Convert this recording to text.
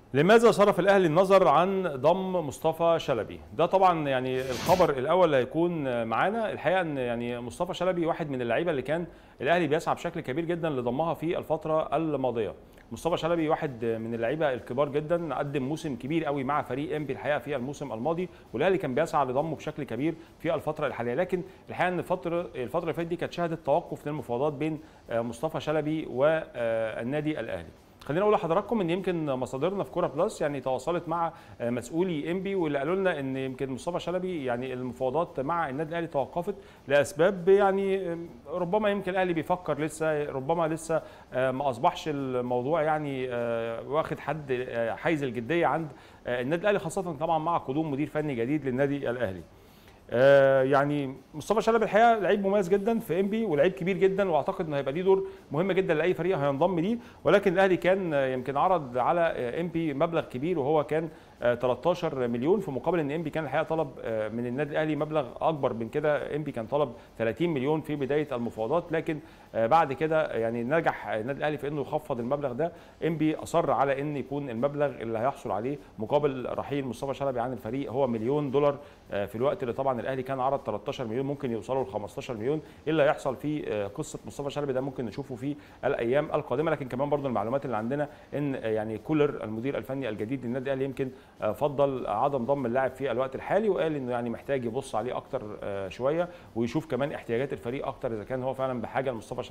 لماذا صرف الاهلي النظر عن ضم مصطفى شلبي؟ ده طبعا يعني الخبر الاول اللي هيكون معانا الحقيقه ان يعني مصطفى شلبي واحد من اللعيبه اللي كان الاهلي بيسعى بشكل كبير جدا لضمها في الفتره الماضيه. مصطفى شلبي واحد من اللعيبه الكبار جدا قدم موسم كبير قوي مع فريق انبي الحقيقه في الموسم الماضي والاهلي كان بيسعى لضمه بشكل كبير في الفتره الحاليه لكن الحقيقه ان الفتره الفتره اللي فاتت دي كانت شهدت توقف للمفاوضات بين مصطفى شلبي والنادي الاهلي. خلينا اقول لحضراتكم ان يمكن مصادرنا في كوره بلس يعني تواصلت مع مسؤولي انبي واللي قالوا لنا ان يمكن مصطفى شلبي يعني المفاوضات مع النادي الاهلي توقفت لاسباب يعني ربما يمكن الاهلي بيفكر لسه ربما لسه ما اصبحش الموضوع يعني واخد حد حيز الجديه عند النادي الاهلي خاصه طبعا مع قدوم مدير فني جديد للنادي الاهلي. آه يعني مصطفى شلبي الحقيقه لعيب مميز جدا في انبي ولعيب كبير جدا واعتقد انه هيبقى ليه دور مهم جدا لاي فريق هينضم ليه ولكن الاهلي كان يمكن عرض على انبي مبلغ كبير وهو كان 13 مليون في مقابل ان انبي كان الحقيقه طلب من النادي الاهلي مبلغ اكبر من كده انبي كان طلب 30 مليون في بدايه المفاوضات لكن بعد كده يعني نجح النادي الاهلي في انه يخفض المبلغ ده انبي اصر على ان يكون المبلغ اللي هيحصل عليه مقابل رحيل مصطفى شلبي عن الفريق هو مليون دولار في الوقت اللي طبعا الاهلي كان عرض 13 مليون ممكن يوصلوا ل 15 مليون ايه اللي هيحصل في قصه مصطفى شلبي ده ممكن نشوفه في الايام القادمه لكن كمان برضو المعلومات اللي عندنا ان يعني كولر المدير الفني الجديد للنادي الاهلي يمكن فضل عدم ضم اللاعب في الوقت الحالي وقال انه يعني محتاج يبص عليه اكتر شويه ويشوف كمان احتياجات الفريق اكتر اذا كان هو فعلا بحاجه لمصطفى